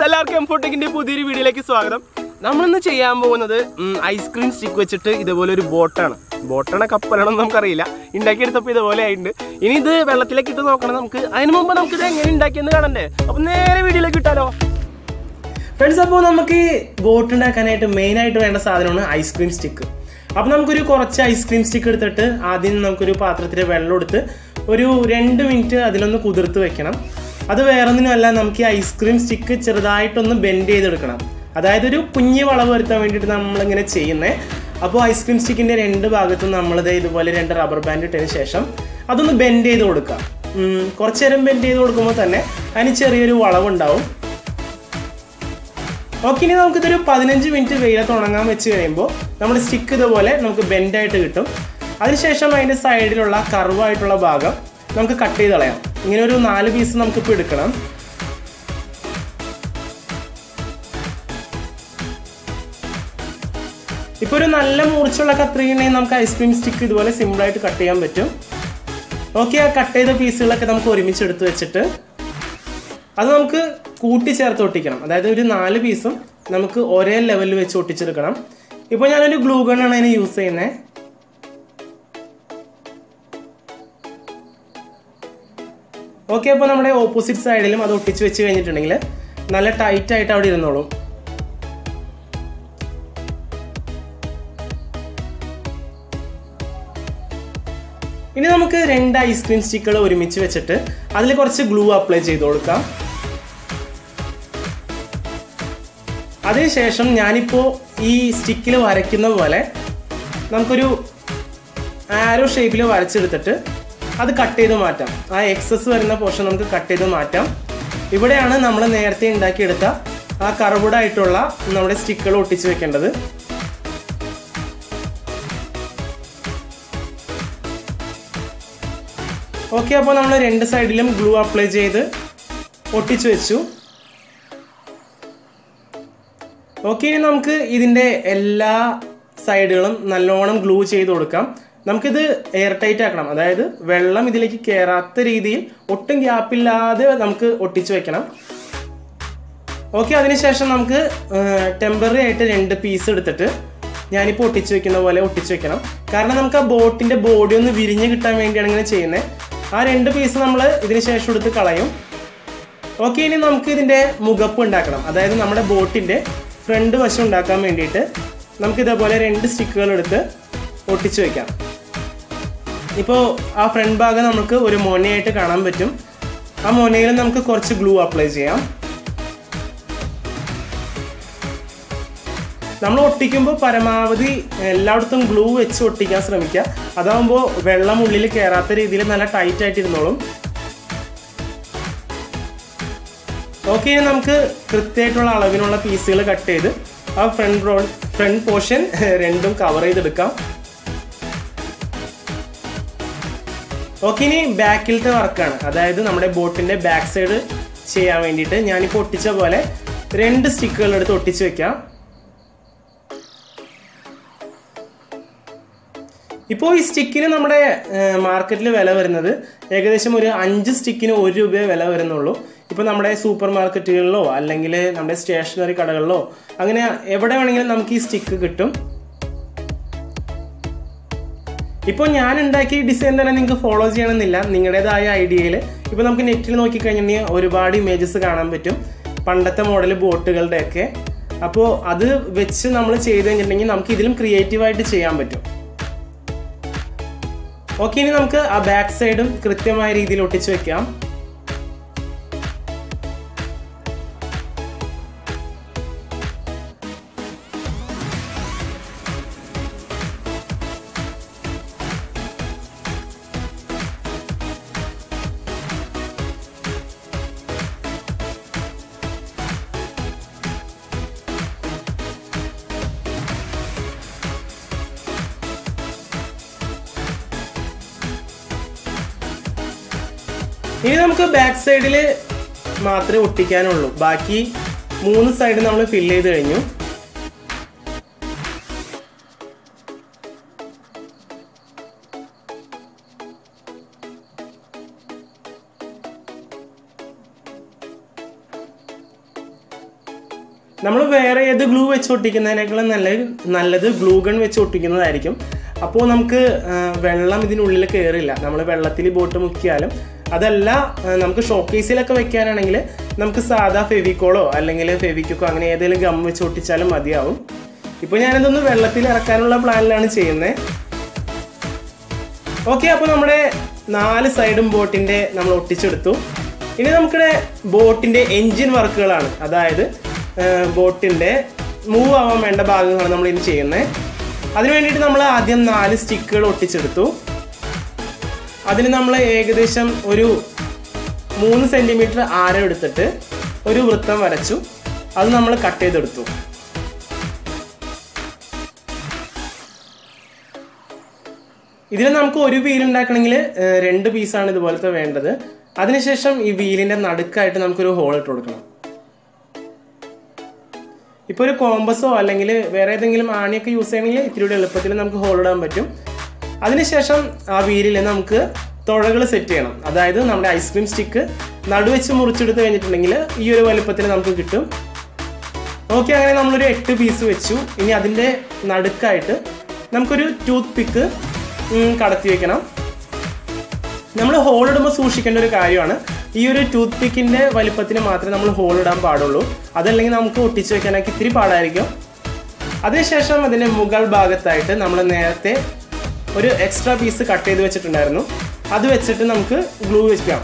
friends എല്ലാവർക്കും എംഫോട്ടെക്കിന്റെ പുതിയൊരു വീഡിയോയിലേക്ക് സ്വാഗതം നമ്മളിന്ന് ചെയ്യാൻ പോകുന്നത് ഐസ്ക്രീം സ്റ്റിക്ക് വെച്ചിട്ട് ഇതുപോലെ ഒരു ബോട്ടാണ് ബോട്ടാണ് കപ്പലാണെന്ന് നമുക്കറിയില്ല ഉണ്ടാക്കിയെടുത്തപ്പോൾ ഇതുപോലെ ആയിട്ടുണ്ട് ഇനി ഇത് വെള്ളത്തിലേക്ക് ഇട്ട് നോക്കണം നമുക്ക് അതിന് മുമ്പ് നമുക്ക് ഇത് എങ്ങനെ ഉണ്ടാക്കിയെന്ന് കാണണ്ടേ അപ്പൊ നേരെ വീഡിയോയിലേക്ക് ഇട്ടാലോ ഫ്രണ്ട്സ് അപ്പോൾ നമുക്ക് ഈ ബോട്ട് ഉണ്ടാക്കാനായിട്ട് മെയിൻ ആയിട്ട് വേണ്ട സാധനമാണ് ഐസ്ക്രീം സ്റ്റിക്ക് അപ്പോൾ നമുക്കൊരു കുറച്ച് ഐസ്ക്രീം സ്റ്റിക്ക് എടുത്തിട്ട് ആദ്യം നമുക്കൊരു പാത്രത്തിൽ വെള്ളം എടുത്ത് ഒരു രണ്ട് മിനിറ്റ് അതിലൊന്ന് കുതിർത്ത് വെക്കണം അത് വേറൊന്നിനുമല്ല നമുക്ക് ഈ ഐസ്ക്രീം സ്റ്റിക്ക് ചെറുതായിട്ടൊന്ന് ബെൻഡ് ചെയ്തെടുക്കണം അതായത് ഒരു കുഞ്ഞ് വളവ് വരുത്താൻ വേണ്ടിയിട്ട് നമ്മളിങ്ങനെ ചെയ്യുന്നത് അപ്പോൾ ഐസ്ക്രീം സ്റ്റിക്കിൻ്റെ രണ്ട് ഭാഗത്തും നമ്മളിത് ഇതുപോലെ രണ്ട് റബ്ബർ ബാൻഡ് ഇട്ടതിന് ശേഷം അതൊന്ന് ബെൻഡ് ചെയ്ത് കൊടുക്കാം ഉം, കുറച്ച് നേരം ബെൻഡ് ചെയ്ത് കൊടുക്കുമ്പോൾ തന്നെ അതിന് ചെറിയൊരു വളവുണ്ടാവും ഓക്കെ ഇനി നമുക്കിതൊരു പതിനഞ്ച് മിനിറ്റ് വെയിലത്ത് ഉണങ്ങാൻ വെച്ച് കഴിയുമ്പോൾ നമ്മുടെ സ്റ്റിക്ക് ഇതുപോലെ നമുക്ക് ബെൻഡായിട്ട് കിട്ടും അതിനുശേഷം അതിൻ്റെ സൈഡിലുള്ള കർവായിട്ടുള്ള ഭാഗം നമുക്ക് കട്ട് ചെയ്ത് കളയാം ഇങ്ങനെ ഒരു നാല് പീസ് നമുക്കിപ്പോൾ എടുക്കണം ഇപ്പോൾ ഒരു നല്ല മൂർച്ചയുള്ള കത്രികയുണ്ടെങ്കിൽ നമുക്ക് ഐസ്ക്രീം സ്റ്റിക്ക് ഇതുപോലെ സിമ്പിളായിട്ട് കട്ട് ചെയ്യാൻ പറ്റും ഓക്കെ ആ കട്ട് ചെയ്ത പീസുകളൊക്കെ നമുക്ക് ഒരുമിച്ച് എടുത്ത് വെച്ചിട്ട് അത് നമുക്ക് കൂട്ടിച്ചേർത്ത് ഒട്ടിക്കണം അതായത് ഒരു നാല് പീസും നമുക്ക് ഒരേ ലെവലിൽ വെച്ച് ഒട്ടിച്ചെടുക്കണം ഇപ്പോൾ ഞാനൊരു ഗ്ലൂ ഗണ്ണാണ് അതിന് യൂസ് ചെയ്യുന്നത് ഓക്കെ അപ്പോൾ നമ്മുടെ ഓപ്പോസിറ്റ് സൈഡിലും അത് ഒട്ടിച്ച് വെച്ച് കഴിഞ്ഞിട്ടുണ്ടെങ്കിൽ നല്ല ടൈറ്റ് ആയിട്ട് അവിടെ ഇരുന്നോളും ഇനി നമുക്ക് രണ്ട് ഐസ്ക്രീം സ്റ്റിക്കുകൾ ഒരുമിച്ച് വെച്ചിട്ട് അതിൽ കുറച്ച് ഗ്ലൂ അപ്ലൈ ചെയ്ത് കൊടുക്കാം അതിനുശേഷം ഞാനിപ്പോൾ ഈ സ്റ്റിക്കിൽ വരയ്ക്കുന്ന പോലെ നമുക്കൊരു ആരോ ഷേപ്പിൽ വരച്ചെടുത്തിട്ട് അത് കട്ട് ചെയ്ത് മാറ്റാം ആ എക്സസ് വരുന്ന പോർഷൻ നമുക്ക് കട്ട് ചെയ്ത് മാറ്റാം ഇവിടെയാണ് നമ്മൾ നേരത്തെ ഉണ്ടാക്കിയെടുത്ത ആ കർവ്ഡ് ആയിട്ടുള്ള നമ്മുടെ സ്റ്റിക്കുകൾ ഒട്ടിച്ച് വെക്കേണ്ടത് ഓക്കെ അപ്പോൾ നമ്മൾ രണ്ട് സൈഡിലും ഗ്ലൂ അപ്ലൈ ചെയ്ത് ഒട്ടിച്ചു വെച്ചു ഓക്കെ ഇനി നമുക്ക് ഇതിൻ്റെ എല്ലാ സൈഡുകളും നല്ലോണം ഗ്ലൂ ചെയ്ത് കൊടുക്കാം നമുക്കിത് എയർ ടൈറ്റ് ആക്കണം അതായത് വെള്ളം ഇതിലേക്ക് കയറാത്ത രീതിയിൽ ഒട്ടും ഗ്യാപ്പില്ലാതെ നമുക്ക് ഒട്ടിച്ചു വെക്കണം ഓക്കെ അതിനുശേഷം നമുക്ക് ടെമ്പററി ആയിട്ട് രണ്ട് പീസ് എടുത്തിട്ട് ഞാനിപ്പോൾ ഒട്ടിച്ചു വെക്കുന്ന പോലെ ഒട്ടിച്ചു വെക്കണം കാരണം നമുക്ക് ആ ബോട്ടിൻ്റെ ബോഡി ഒന്ന് വിരിഞ്ഞ് കിട്ടാൻ വേണ്ടിയാണ് ഇങ്ങനെ ചെയ്യുന്നത് ആ രണ്ട് പീസ് നമ്മൾ ഇതിന് ശേഷം എടുത്ത് കളയും ഓക്കെ ഇനി നമുക്ക് ഇതിൻ്റെ മുഖപ്പ് ഉണ്ടാക്കണം അതായത് നമ്മുടെ ബോട്ടിൻ്റെ ഫ്രണ്ട് വശം ഉണ്ടാക്കാൻ വേണ്ടിയിട്ട് നമുക്ക് ഇതേപോലെ രണ്ട് സ്റ്റിക്കുകൾ എടുത്ത് ഒട്ടിച്ചു വെക്കാം ഇപ്പോൾ ആ ഫ്രണ്ട് ഭാഗം നമുക്ക് ഒരു മോനയായിട്ട് കാണാൻ പറ്റും ആ മോനയിൽ നമുക്ക് കുറച്ച് ഗ്ലൂ അപ്ലൈ ചെയ്യാം നമ്മൾ ഒട്ടിക്കുമ്പോൾ പരമാവധി എല്ലായിടത്തും ഗ്ലൂ വെച്ച് ഒട്ടിക്കാൻ ശ്രമിക്കുക അതാകുമ്പോൾ വെള്ളം ഉള്ളിൽ കയറാത്ത രീതിയിൽ നല്ല ടൈറ്റ് ആയിട്ട് ഇരുന്നോളും ഓക്കെ ഇനി നമുക്ക് കൃത്യമായിട്ടുള്ള അളവിനുള്ള പീസുകൾ കട്ട് ചെയ്ത് ആ ഫ്രണ്ട് റോ ഫ്രണ്ട് പോർഷൻ രണ്ടും കവർ ചെയ്തെടുക്കാം ഓക്കെ ഇനി ബാക്കിലത്തെ വർക്കാണ് അതായത് നമ്മുടെ ബോട്ടിന്റെ ബാക്ക് സൈഡ് ചെയ്യാൻ വേണ്ടിയിട്ട് ഞാനിപ്പോൾ ഒട്ടിച്ച പോലെ രണ്ട് സ്റ്റിക്കുകൾ എടുത്ത് ഒട്ടിച്ച് വെക്കാം ഇപ്പോൾ ഈ സ്റ്റിക്കിന് നമ്മുടെ മാർക്കറ്റിൽ വില വരുന്നത് ഏകദേശം ഒരു അഞ്ച് സ്റ്റിക്കിന് ഒരു രൂപയെ വില വരുന്നുള്ളൂ ഇപ്പോൾ നമ്മുടെ സൂപ്പർ മാർക്കറ്റുകളിലോ അല്ലെങ്കിൽ നമ്മുടെ സ്റ്റേഷനറി കടകളിലോ അങ്ങനെ എവിടെ വേണമെങ്കിലും നമുക്ക് ഈ സ്റ്റിക്ക് കിട്ടും ഇപ്പോൾ ഞാൻ ഉണ്ടാക്കിയ ഡിസൈൻ തന്നെ നിങ്ങൾക്ക് ഫോളോ ചെയ്യണമെന്നില്ല നിങ്ങളുടേതായ ഐഡിയയിൽ ഇപ്പോൾ നമുക്ക് നെറ്റിൽ നോക്കിക്കഴിഞ്ഞിട്ടുണ്ടെങ്കിൽ ഒരുപാട് ഇമേജസ് കാണാൻ പറ്റും പണ്ടത്തെ മോഡൽ ബോട്ടുകളുടെയൊക്കെ അപ്പോൾ അത് വെച്ച് നമ്മൾ ചെയ്ത് കഴിഞ്ഞിട്ടുണ്ടെങ്കിൽ നമുക്ക് ഇതിലും ക്രിയേറ്റീവായിട്ട് ചെയ്യാൻ പറ്റും ഓക്കെ ഇനി നമുക്ക് ആ ബാക്ക് സൈഡും കൃത്യമായ രീതിയിൽ ഒട്ടിച്ചു വെക്കാം ഇനി നമുക്ക് ബാക്ക് സൈഡിൽ മാത്രമേ ഒട്ടിക്കാനുള്ളൂ ബാക്കി മൂന്ന് സൈഡ് നമ്മൾ ഫില്ല് ചെയ്ത് കഴിഞ്ഞു നമ്മൾ വേറെ ഏത് ഗ്ലൂ വെച്ച് ഒട്ടിക്കുന്നതിനേക്കാളും നല്ലത് നല്ലത് ഗ്ലൂ ഗൺ വെച്ച് ഒട്ടിക്കുന്നതായിരിക്കും അപ്പോൾ നമുക്ക് ആ, വെള്ളം ഇതിനുള്ളിൽ കയറില്ല നമ്മൾ വെള്ളത്തിൽ ബോട്ട് മുക്കിയാലും അതല്ല ആ, നമുക്ക് ഷോക്കേസിലൊക്കെ വെക്കാനാണെങ്കിൽ നമുക്ക് സാധാ ഫെവിക്കോളോ അല്ലെങ്കിൽ ഫെവിക്കോ അങ്ങനെ ഏതെങ്കിലും ഗം വെച്ച് ഒട്ടിച്ചാലും മതിയാവും ഇപ്പോൾ ഞാനിതൊന്ന് വെള്ളത്തിൽ ഇറക്കാനുള്ള പ്ലാനിലാണ് ചെയ്യുന്നത് ഓക്കെ അപ്പോൾ നമ്മുടെ നാല് സൈഡും ബോട്ടിന്റെ നമ്മൾ ഒട്ടിച്ചെടുത്തു ഇനി നമുക്കിടെ ബോട്ടിന്റെ എൻജിൻ വർക്കുകളാണ് അതായത് ബോട്ടിന്റെ മൂവ് ആവാൻ വേണ്ട ഭാഗങ്ങളാണ് നമ്മൾ ഇനി ചെയ്യുന്നത് അതിന് വേണ്ടിയിട്ട് നമ്മൾ ആദ്യം നാല് സ്റ്റിക്കുകൾ ഒട്ടിച്ചെടുത്തു അതിന് നമ്മൾ ഏകദേശം ഒരു മൂന്ന് സെന്റിമീറ്റർ ആരം എടുത്തിട്ട് ഒരു വൃത്തം വരച്ചു അത് നമ്മൾ കട്ട് ചെയ്തെടുത്തു ഇതിൽ നമുക്ക് ഒരു വീൽ ഉണ്ടാക്കണമെങ്കിൽ രണ്ട് പീസാണ് ഇതുപോലത്തെ വേണ്ടത് അതിനുശേഷം ഈ വീലിന്റെ നടുക്കായിട്ട് നമുക്കൊരു ഹോൾ ഇട്ട് കൊടുക്കണം ഇപ്പോൾ ഒരു കോമ്പസോ അല്ലെങ്കിൽ വേറെ ഏതെങ്കിലും ആണിയൊക്കെ യൂസ് ചെയ്യണമെങ്കിൽ ഇത്തിരി കൂടി എളുപ്പത്തിൽ നമുക്ക് ഹോൾ ഇടാൻ പറ്റും അതിനുശേഷം ആ വീലിൽ നമുക്ക് തുഴകൾ സെറ്റ് ചെയ്യണം അതായത് നമ്മുടെ ഐസ്ക്രീം സ്റ്റിക്ക് നടുവെച്ച് മുറിച്ചെടുത്ത് കഴിഞ്ഞിട്ടുണ്ടെങ്കിൽ ഈ ഒരു വലുപ്പത്തിൽ നമുക്ക് കിട്ടും ഓക്കെ അങ്ങനെ നമ്മളൊരു എട്ട് പീസ് വെച്ചു ഇനി അതിൻ്റെ നടുക്കായിട്ട് നമുക്കൊരു ടൂത്ത് പിക്ക് കടത്തി വെക്കണം നമ്മൾ ഹോൾ ഇടുമ്പോൾ സൂക്ഷിക്കേണ്ട ഒരു കാര്യമാണ് ഈ ഒരു ടൂത്ത് പിക്കിന്റെ വലിപ്പത്തിന് മാത്രമേ നമ്മൾ ഹോൾ ഇടാൻ പാടുള്ളൂ അതല്ലെങ്കിൽ നമുക്ക് ഒട്ടിച്ചു വെക്കാനൊക്കെ ഇത്തിരി പാടായിരിക്കും അതിനുശേഷം അതിന്റെ മുകൾ ഭാഗത്തായിട്ട് നമ്മൾ നേരത്തെ ഒരു എക്സ്ട്രാ പീസ് കട്ട് ചെയ്ത് വെച്ചിട്ടുണ്ടായിരുന്നു അത് വെച്ചിട്ട് നമുക്ക് ഗ്ലൂ വെക്കാം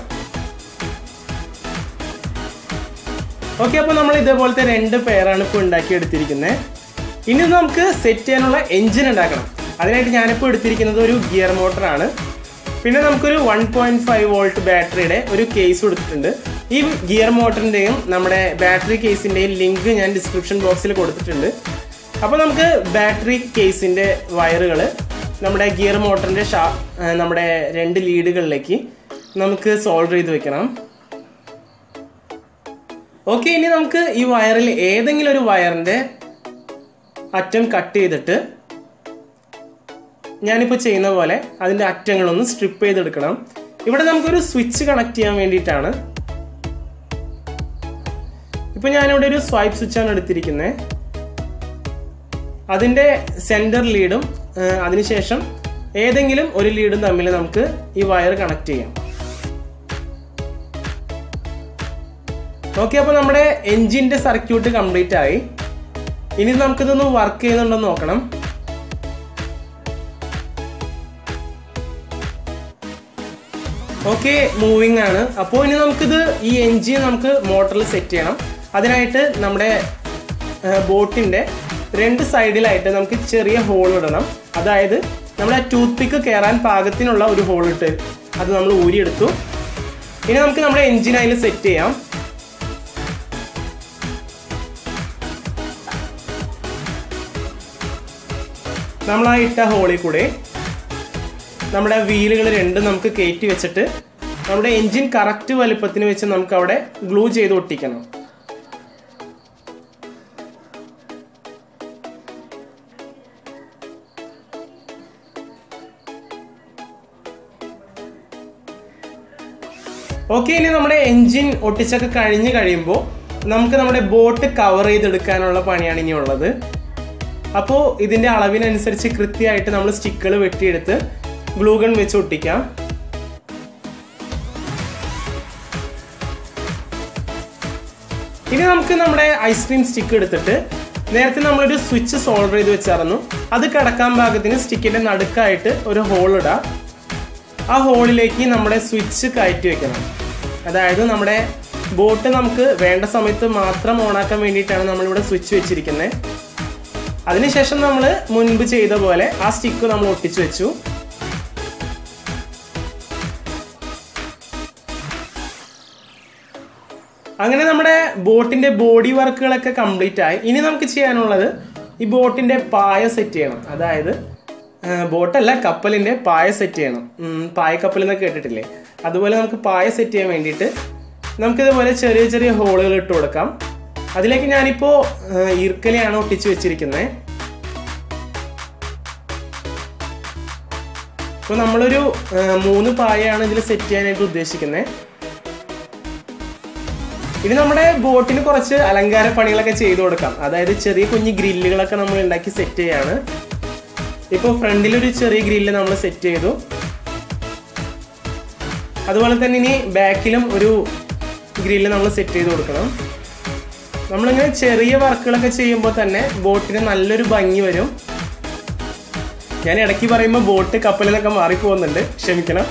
ഓക്കെ അപ്പോൾ നമ്മൾ ഇതേപോലത്തെ രണ്ട് പേരാണ് ഇപ്പോൾ ഉണ്ടാക്കി എടുത്തിരിക്കുന്നത് ഇനി നമുക്ക് സെറ്റ് ചെയ്യാനുള്ള എഞ്ചിൻ ഉണ്ടാക്കണം അതിനായിട്ട് ഞാനിപ്പോൾ എടുത്തിരിക്കുന്നത് ഒരു ഗിയർ മോട്ടറാണ് പിന്നെ നമുക്കൊരു വൺ പോയിന്റ് ഫൈവ് വോൾട്ട് ബാറ്ററിയുടെ ഒരു കേസ് കൊടുത്തിട്ടുണ്ട് ഈ ഗിയർ മോട്ടറിൻ്റെയും നമ്മുടെ ബാറ്ററി കേസിൻ്റെയും ലിങ്ക് ഞാൻ ഡിസ്ക്രിപ്ഷൻ ബോക്സിൽ കൊടുത്തിട്ടുണ്ട് അപ്പോൾ നമുക്ക് ബാറ്ററി കേസിൻ്റെ വയറുകൾ നമ്മുടെ ഗിയർ മോട്ടറിൻ്റെ ഷാ ആ, നമ്മുടെ രണ്ട് ലീഡുകളിലേക്ക് നമുക്ക് സോൾഡർ ചെയ്ത് വെക്കണം ഓക്കെ ഇനി നമുക്ക് ഈ വയറിൽ ഏതെങ്കിലും ഒരു വയറിന്റെ അറ്റം കട്ട് ചെയ്തിട്ട് ഞാനിപ്പോൾ ചെയ്യുന്ന പോലെ അതിന്റെ അറ്റങ്ങളൊന്ന് സ്ട്രിപ്പ് ചെയ്തെടുക്കണം ഇവിടെ നമുക്കൊരു സ്വിച്ച് കണക്ട് ചെയ്യാൻ വേണ്ടിയിട്ടാണ് ഇപ്പൊ ഞാനിവിടെ ഒരു സ്വൈപ്പ് സ്വിച്ചാണ് എടുത്തിരിക്കുന്നത് അതിന്റെ സെന്റർ ലീഡും അതിനുശേഷം ഏതെങ്കിലും ഒരു ലീഡും തമ്മിൽ നമുക്ക് ഈ വയർ കണക്ട് ചെയ്യാം ഓക്കെ അപ്പോൾ നമ്മുടെ എൻജിന്റെ സർക്യൂട്ട് കംപ്ലീറ്റ് ആയി ഇനി നമുക്കിതൊന്ന് വർക്ക് ചെയ്യുന്നുണ്ടോ എന്ന് നോക്കണം ഓക്കെ മൂവിങ് ആണ് അപ്പോൾ ഇനി നമുക്കിത് ഈ എൻജിൻ നമുക്ക് മോട്ടറിൽ സെറ്റ് ചെയ്യണം അതിനായിട്ട് നമ്മുടെ ബോട്ടിന്റെ രണ്ട് സൈഡിലായിട്ട് നമുക്ക് ചെറിയ ഹോൾ ഇടണം അതായത് നമ്മുടെ ടൂത്ത് പിക്ക് കയറാൻ പാകത്തിനുള്ള ഒരു ഹോൾ ഇട്ട് അത് നമ്മൾ ഊരിയെടുത്തു ഇനി നമുക്ക് നമ്മുടെ എൻജിൻ അതിൽ സെറ്റ് ചെയ്യാം നമ്മൾ ആ ഇട്ട ഹോളിൽ കൂടെ നമ്മുടെ വീലുകൾ രണ്ടും നമുക്ക് കയറ്റി വെച്ചിട്ട് നമ്മുടെ എൻജിൻ കറക്റ്റ് വലുപ്പത്തിന് വെച്ച് നമുക്ക് അവിടെ ഗ്ലൂ ചെയ്ത് ഒട്ടിക്കണം ഓക്കെ ഇനി നമ്മുടെ എൻജിൻ ഒട്ടിച്ചൊക്കെ കഴിഞ്ഞ് കഴിയുമ്പോൾ നമുക്ക് നമ്മുടെ ബോട്ട് കവർ ചെയ്തെടുക്കാനുള്ള പണിയാണ് ഇനി ഉള്ളത് അപ്പോൾ ഇതിന്റെ അളവിനനുസരിച്ച് കൃത്യമായിട്ട് നമ്മൾ സ്റ്റിക്കുകൾ വെട്ടിയെടുത്ത് ഗ്ലൂഗൺ വെച്ച് ഒട്ടിക്കാം ഇനി നമുക്ക് നമ്മുടെ ഐസ്ക്രീം സ്റ്റിക്ക് എടുത്തിട്ട് നേരത്തെ നമ്മളൊരു സ്വിച്ച് സോൾഡർ ചെയ്ത് വെച്ചായിരുന്നു അത് കിടക്കാൻ പാകത്തിന് സ്റ്റിക്കിന്റെ നടുക്കായിട്ട് ഒരു ഹോൾ ഇടാം ആ ഹോളിലേക്ക് നമ്മുടെ സ്വിച്ച് കയറ്റി വെക്കണം അതായത് നമ്മുടെ ബോട്ട് നമുക്ക് വേണ്ട സമയത്ത് മാത്രം ഓണാക്കാൻ വേണ്ടിയിട്ടാണ് നമ്മളിവിടെ സ്വിച്ച് വെച്ചിരിക്കുന്നത് അതിനുശേഷം നമ്മൾ മുൻപ് ചെയ്ത പോലെ ആ സ്റ്റിക്ക് നമ്മൾ ഒട്ടിച്ചു വെച്ചു അങ്ങനെ നമ്മുടെ ബോട്ടിന്റെ ബോഡി വർക്കുകളൊക്കെ കംപ്ലീറ്റ് ആയി ഇനി നമുക്ക് ചെയ്യാനുള്ളത് ഈ ബോട്ടിന്റെ പായ സെറ്റ് ചെയ്യണം അതായത് ആ, ബോട്ടല്ല കപ്പലിന്റെ പായ സെറ്റ് ചെയ്യണം ഉം, പായ കപ്പൽ എന്നൊക്കെ കേട്ടിട്ടില്ലേ അതുപോലെ നമുക്ക് പായ സെറ്റ് ചെയ്യാൻ വേണ്ടിയിട്ട് നമുക്കിതുപോലെ ചെറിയ ചെറിയ ഹോളുകൾ ഇട്ട് കൊടുക്കാം അതിലേക്ക് ഞാനിപ്പോൾ ഈർക്കലയാണ് ഒട്ടിച്ച് വെച്ചിരിക്കുന്നത് അപ്പോൾ നമ്മളൊരു ആ, മൂന്ന് പായയാണ് ഇതിൽ സെറ്റ് ചെയ്യാനായിട്ട് ഉദ്ദേശിക്കുന്നത് ഇനി നമ്മുടെ ബോട്ടിന് കുറച്ച് അലങ്കാര പണികളൊക്കെ ചെയ്തു കൊടുക്കാം അതായത് ചെറിയ കുഞ്ഞു ഗ്രില്ലുകളൊക്കെ നമ്മൾ ഉണ്ടാക്കി സെറ്റ് ചെയ്യാണ് ഇപ്പോൾ ഫ്രണ്ടിലൊരു ചെറിയ ഗ്രില്ല് നമ്മൾ സെറ്റ് ചെയ്തു അതുപോലെ തന്നെ ഇനി ബാക്കിലും ഒരു ഗ്രില്ല് നമ്മൾ സെറ്റ് ചെയ്ത് കൊടുക്കണം നമ്മളിങ്ങനെ ചെറിയ വർക്കുകളൊക്കെ ചെയ്യുമ്പോൾ തന്നെ ബോട്ടിന് നല്ലൊരു ഭംഗി വരും ഞാൻ ഇടയ്ക്ക് പറയുമ്പോൾ ബോട്ട് കപ്പലിലൊക്കെ മാറിപ്പോകുന്നുണ്ട് ക്ഷമിക്കണം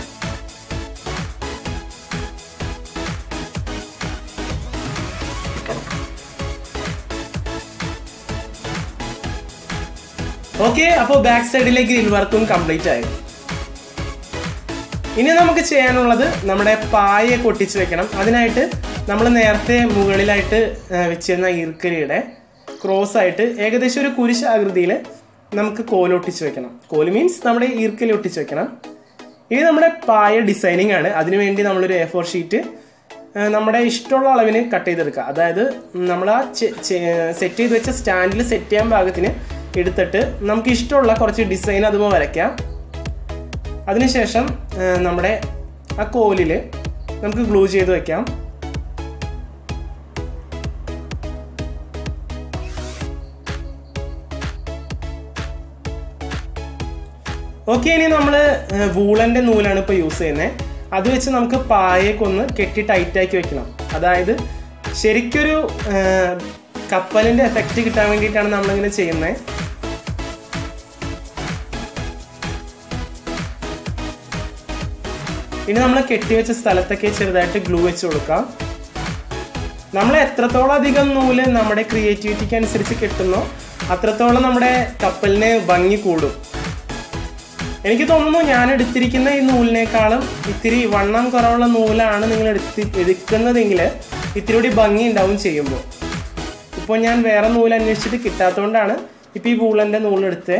ഓക്കെ അപ്പോൾ ബാക്ക് സൈഡിലെ ഗ്രിൽ വർക്കും കംപ്ലീറ്റ് ആയി ഇനി നമുക്ക് ചെയ്യാനുള്ളത് നമ്മുടെ പായ കൊട്ടിച്ച് വെക്കണം അതിനായിട്ട് നമ്മൾ നേരത്തെ മുകളിലായിട്ട് ആ, വെച്ചിരുന്ന ഈർക്കലിയുടെ ക്രോസ് ആയിട്ട് ഏകദേശം ഒരു കുരിശ് ആകൃതിയിൽ നമുക്ക് കോലൊട്ടിച്ച് വെക്കണം കോല് മീൻസ് നമ്മുടെ ഈർക്കലി ഒട്ടിച്ച് വെക്കണം ഇനി നമ്മുടെ പായ ഡിസൈനിങ് ആണ് അതിനുവേണ്ടി നമ്മളൊരു എ ഫോർ ഷീറ്റ് നമ്മുടെ ഇഷ്ടമുള്ള അളവിന് കട്ട് ചെയ്തെടുക്കുക അതായത് നമ്മൾ ആ സെറ്റ് ചെയ്ത് വെച്ച സ്റ്റാൻഡിൽ സെറ്റ് ചെയ്യാൻ പാകത്തിന് എടുത്തിട്ട് നമുക്ക് ഇഷ്ടമുള്ള കുറച്ച് ഡിസൈൻ അതുമ്പോൾ വരയ്ക്കാം അതിനുശേഷം ആ, നമ്മുടെ ആ കോലിൽ നമുക്ക് ഗ്ലൂ ചെയ്ത് വെക്കാം ഓക്കെ ഇനി നമ്മൾ വൂളന്റെ നൂലാണ് ഇപ്പോൾ യൂസ് ചെയ്യുന്നത് അത് വെച്ച് നമുക്ക് പായക്കൊന്ന് കെട്ടി ടൈറ്റ് ആക്കി വെക്കണം അതായത് ശരിക്കൊരു ആ, കപ്പലിന്റെ എഫക്റ്റ് കിട്ടാൻ വേണ്ടിയിട്ടാണ് നമ്മളിങ്ങനെ ചെയ്യുന്നത് ഇനി നമ്മൾ കെട്ടിവെച്ച സ്ഥലത്തൊക്കെ ചെറുതായിട്ട് ഗ്ലൂ വെച്ച് കൊടുക്കാം നമ്മൾ എത്രത്തോളം അധികം നൂല് നമ്മുടെ ക്രിയേറ്റിവിറ്റിക്ക് അനുസരിച്ച് കിട്ടുന്നോ അത്രത്തോളം നമ്മുടെ കപ്പലിന് ഭംഗി കൂടും എനിക്ക് തോന്നുന്നു ഞാൻ എടുത്തിരിക്കുന്ന ഈ നൂലിനേക്കാളും ഇത്തിരി വണ്ണം കുറവുള്ള നൂലാണ് നിങ്ങൾ എടുത്തി എടുക്കുന്നതെങ്കിൽ ഇത്തിരി കൂടി ഭംഗി ഉണ്ടാവും ചെയ്യുമ്പോൾ ഇപ്പോൾ ഞാൻ വേറെ നൂല് അന്വേഷിച്ചിട്ട് കിട്ടാത്തതുകൊണ്ടാണ് ഇപ്പോൾ ഈ വൂളൻ്റെ നൂലെടുത്ത്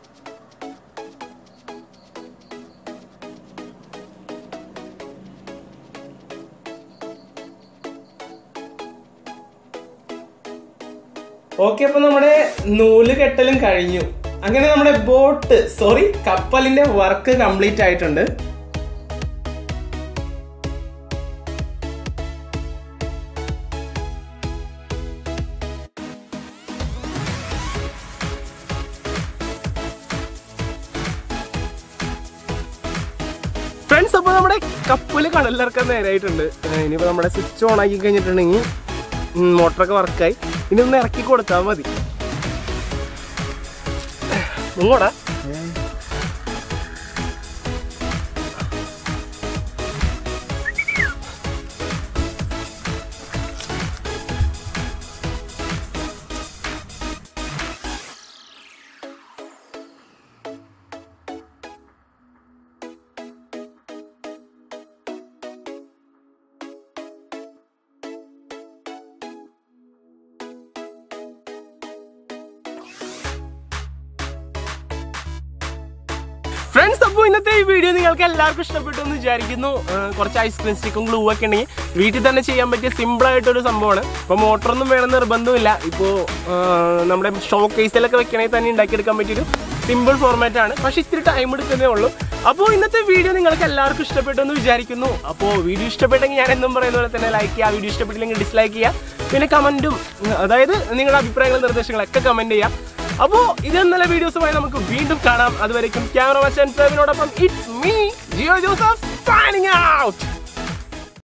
ഓക്കെ അപ്പൊ നമ്മുടെ നൂല് കെട്ടലും കഴിഞ്ഞു അങ്ങനെ നമ്മുടെ ബോട്ട് സോറി കപ്പലിന്റെ വർക്ക് കംപ്ലീറ്റ് ആയിട്ടുണ്ട് ഫ്രണ്ട്സ് അപ്പോൾ നമ്മുടെ കപ്പല് കടലിലിറക്കാൻ നേരായിട്ടുണ്ട് ഏഹ് ഇനിയിപ്പോൾ നമ്മുടെ സ്വിച്ച് ഓൺ ആക്കി കഴിഞ്ഞിട്ടുണ്ടെങ്കിൽ ഉം, മോട്ടറൊക്കെ വർക്കായി ഇനി ഒന്ന് ഇറക്കി കൊടുത്താൽ മതി ഇങ്ങോട്ടാ ഫ്രണ്ട്സ് അപ്പോൾ ഇന്നത്തെ ഈ വീഡിയോ നിങ്ങൾക്ക് എല്ലാവർക്കും ഇഷ്ടപ്പെട്ടു എന്ന് വിചാരിക്കുന്നു ഏഹ് കുറച്ച് ഐസ്ക്രീം സ്റ്റിക്കും ഗ്ലൂ ഒക്കെ ഉണ്ടെങ്കിൽ വീട്ടിൽ തന്നെ ചെയ്യാൻ പറ്റിയ സിമ്പിൾ ആയിട്ടൊരു സംഭവമാണ് ഇപ്പോൾ മോട്ടറൊന്നും വേണം നിർബന്ധമില്ല ഇപ്പോൾ നമ്മുടെ ഷോ കേസിലൊക്കെ വെക്കണമെങ്കിൽ തന്നെ ഉണ്ടാക്കിയെടുക്കാൻ പറ്റിയൊരു സിമ്പിൾ ഫോർമാറ്റ് ആണ് പക്ഷേ ഇത്തിരി ടൈം എടുക്കുന്നേ ഉള്ളൂ അപ്പോൾ ഇന്നത്തെ വീഡിയോ നിങ്ങൾക്ക് എല്ലാവർക്കും ഇഷ്ടപ്പെട്ടു എന്ന് വിചാരിക്കുന്നു അപ്പോൾ വീഡിയോ ഇഷ്ടപ്പെട്ടെങ്കിൽ ഞാൻ എന്നും പറയുന്ന പോലെ തന്നെ ലൈക്ക് ചെയ്യുക വീഡിയോ ഇഷ്ടപ്പെട്ടില്ലെങ്കിൽ ഡിസ്ലൈക്ക് ചെയ്യുക പിന്നെ കമൻറ്റും അതായത് നിങ്ങളുടെ അഭിപ്രായങ്ങളും നിർദ്ദേശങ്ങളൊക്കെ കമൻറ്റ് ചെയ്യുക അപ്പോ ഇത് നല്ല വീഡിയോസുമായി നമുക്ക് വീണ്ടും കാണാം അതുവരേക്കും ക്യാമറ മച്ചാൻ പ്രേമിനോടൊപ്പം it's me Jio Joseph signing out